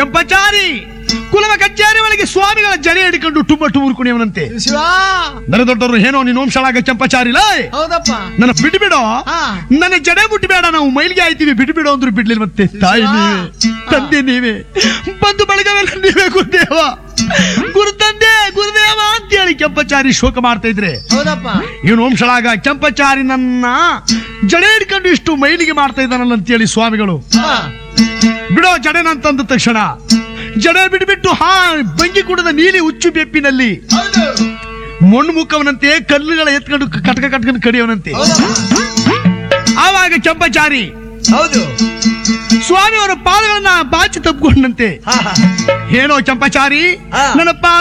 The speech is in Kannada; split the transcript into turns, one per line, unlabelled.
ಕೆಂಪಚಾರಿ ಕುಲವ ಕಚೇರಿ ಒಳಗೆ ಸ್ವಾಮಿಗಳ ಜಡೆ ಹಿಡ್ಕೊಂಡು ಟುಮ್ಮ ಟುಮುರು ಕುಣಿಯವನಂತೆ
ಶಿವ
ನನ್ನ ದೊಡ್ಡವರು ಏನೋ ನೀನು ವಂಶಳಾಗ ಚಂಪಚಾರಿ ಲೇ
ಹೌದಪ್ಪ
ನನ್ನ ಬಿಟ್ಟು ಬಿಡೋ
ಹಾ.
ನನ್ನ ಜಡೆ ಬಿಟ್ಟು ಬೇಡ ನಾವು ಮೈಲಿಗೆ ಆಯ್ತೀವಿ ಬಿಟ್ಟು ಬಿಡೋ ಅಂದ್ರು ಬಿಡ್ಲಿಲ್ಲ ಮತ್ತೆ ತಾಯಿ ನೀವೇ ತಂದೆ ನೀವೇ ಬಂದು ಬಳಗವೆಲ್ಲ ನೀವೇ ಗುರುದೇವ ಗುರು ತಂದೆ ಗುರುದೇವ ಅಂತೇಳಿ ಕೆಂಪಚಾರಿ ಶೋಕ ಮಾಡ್ತಾ ಇದ್ರೆ
ಹೌದಪ್ಪ
ಇವನು ವಂಶಳಾಗ ಕೆಂಪಚಾರಿ ನನ್ನ ಜಡೆ ಹಿಡ್ಕೊಂಡು ಇಷ್ಟು ಮೈಲಿಗೆ ಮಾಡ್ತಾ ಇದ್ದಾನಲ್ಲ ಅಂತೇಳಿ ಸ್ವಾಮಿಗಳು
ಹಾ.
ಬಿಡೋ ಜಡೆನಂತಂದ ತಕ್ಷಣ ಜಡೆ ಬಿಟ್ಬಿಟ್ಟು ಹಾ ಬಂಗಿ ಕುಡದ ನೀಲಿ ಹುಚ್ಚು ಬೆಪ್ಪಿನಲ್ಲಿ
ಹೌದು
ಮಣ್ಣು ಮುಕ್ಕವನಂತೆ ಕಲ್ಲುಗಳ ಎತ್ಕೊಂಡು ಕಟ್ಕ ಕಟ್ಕೊಂಡು ಕಡಿಯವನಂತೆ
ಹೌದಪ್ಪ
ಆವಾಗ ಕೆಂಪಚಾರಿ
ಹೌದು
ಸ್ವಾಮಿ ಅವರ ಪಾದಗಳನ್ನ ಬಾಚಿ ತಪ್ಪಿಕೊಂಡಂತೆ
ಹಾ ಹಾ
ಏನೋ ಚಂಪಚಾರಿ
ಹಾ.
ನನ್ನ ಪಾದ